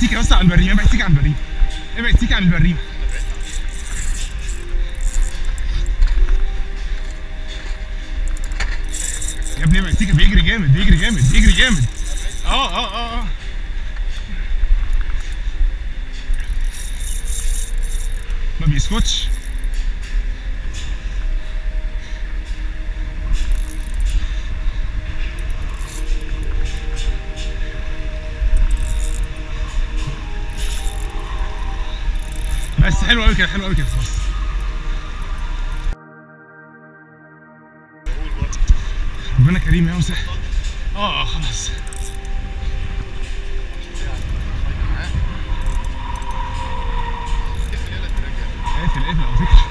سيكا بس عن البريمه ابعد سيكا عن البريمه ابعد سيكا عن البريمه يا ابني ابعد سيكا بيجري جامد بيجري جامد بيجري جامد اه اه اه اه ما بيسكتش بس حلو قوي كده حلو قوي كده خلاص ربنا كريم يا مسح اه اه خلاص اقفل اقفل على فكره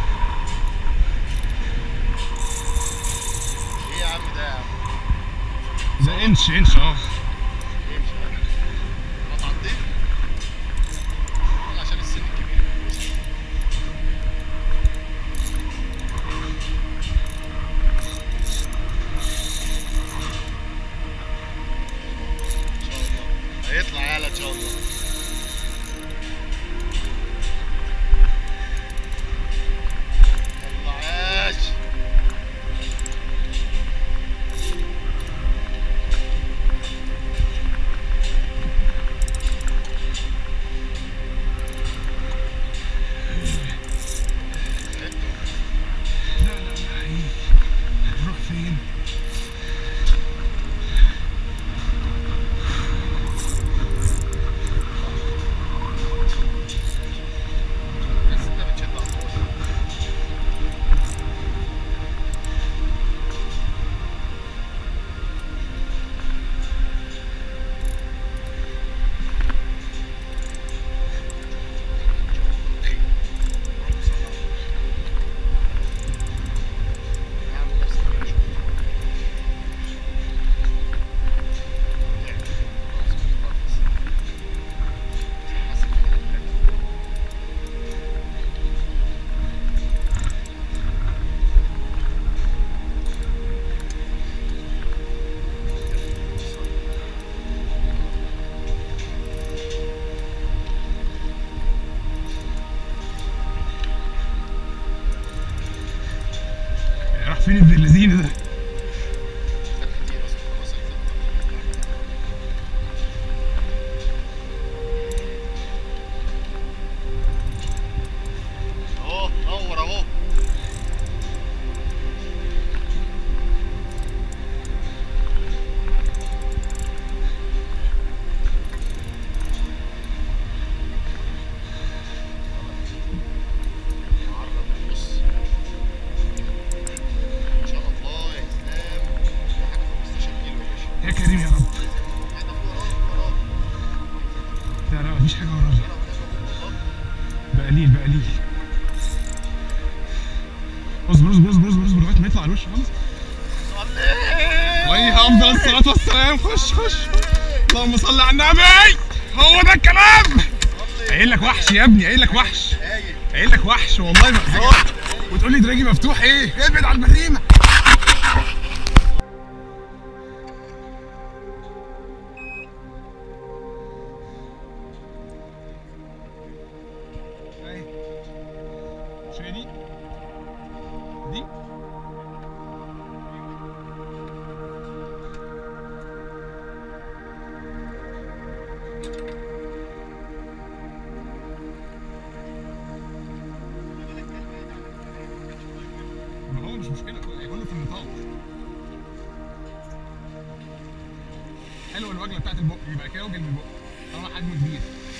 ايه يا عم ده يا عم ده انش انش اه امشي بقى ما تعديش يلا عشان السن الكبير ان شاء الله هيطلع يلا ان شاء الله يلا عاش لا لا لا ايه هنروح فين بس انت بتشد على الفاضي. اعمل نفسك كده شوف. راح فين ابن اللذين ده كتير اصلا خلاص الخطه اهو نور اهو معرض النص ان شاء الله يا اسلام في حاجه 15 كيلو يا باشا يا كريم يا رب هذا فوق اهو وراك لا لا مفيش حاجه ورايا ولا ولا والله بقليل بقليل اصبر اصبر اصبر اصبر اصبر لغايه ما يطلع الوش خالص صلي عليه افضل الصلاه والسلام خش خش اللهم صل على النبي هو ده الكلام قايل لك وحش يا ابني قايل لك وحش هايل قايل لك وحش والله ما هزار وتقول لي دراجي مفتوح ايه ابعد على البريمه أهي. مش هي دي دي ما هو مش مشكلة كله في النطاق حلوة الوجبة بتاعت البق يبقى كده وجه البق طالما حجمه كبير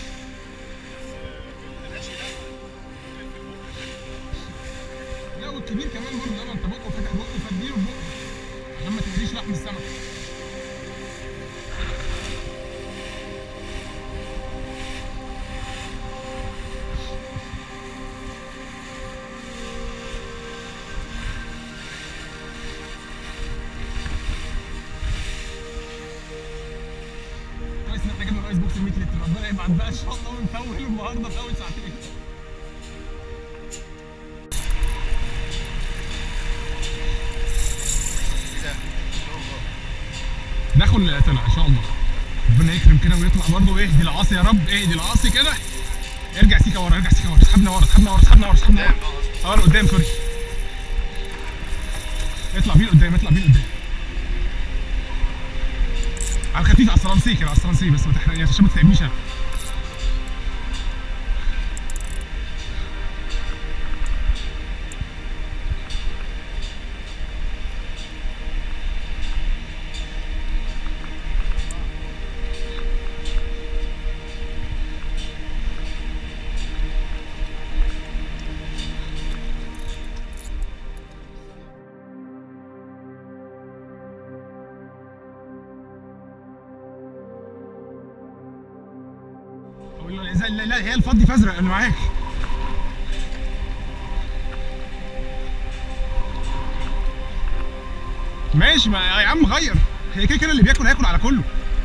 لا والكبير كمان برضه لما انت بقه فاتح بقه فاديله بقه عشان ما تهريش لحم السمك كويس ان احنا جبنا رايس بوكس 100 لتر ربنا يبعت بقى ان شاء الله ونفوله النهارده في اول ساعتين كده ناخد طلع ان شاء الله ربنا يكرم كده ويطلع برضه اهدي العاصي يا رب اهدي العاصي كده ارجع سيكا ورا ارجع سيكا ورا اسحبنا ورا اسحبنا ورا اسحبنا ورا اسحبنا ورا اه لقدام سوري اطلع بيه لقدام اطلع بيه لقدام على الخفيف على الصلانسي كده على الصلانسي بس ما تحرقنيش عشان ما تتعبنيش انا اقول له لا لا, لا هي الفضي فازرق اللي معاك ماشي ما يا عم غير هي كده كده اللي بياكل هياكل على كله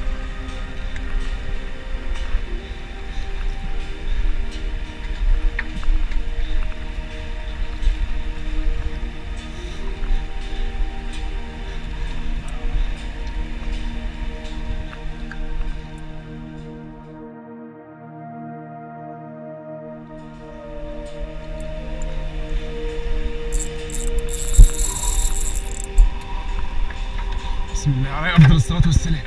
بسم الله عليه افضل الصلاه والسلام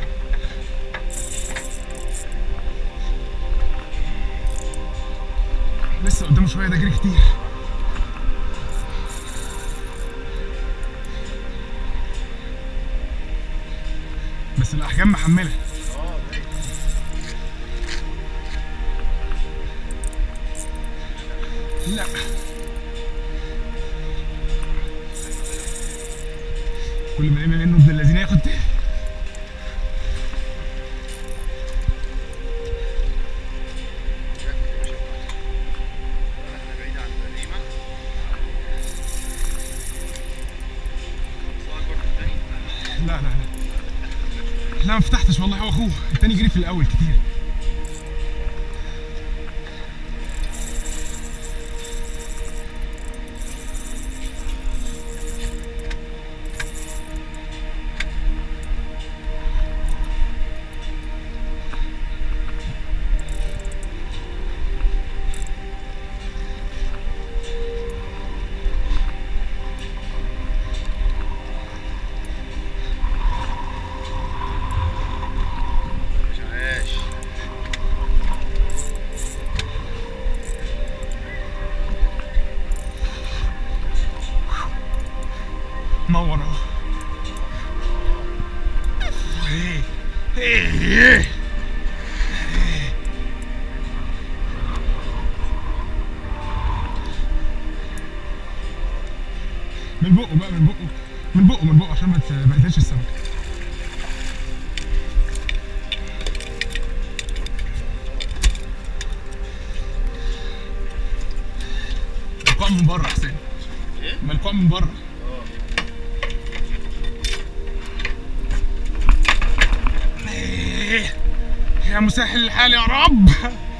لسه قدامه شويه ده جري كتير بس الاحجام محمله اه باين لا كل ما نعمل انه ابن الذين ياخد ركز يا باشا براحتك. احنا بعيد عن الجريمه خلصان برضه التاني لا لا لا لا ما فتحتش والله هو اخوه التاني جري في الاول كتير مش عاش نور اهو ايه ايه ايه من بقه بقى من بقه من بقه من بقه عشان ما تبهدلش السمك ملقوع من بره حسين ايه؟ ملقوع من بره اه إيه. يا مسهل الحال يا رب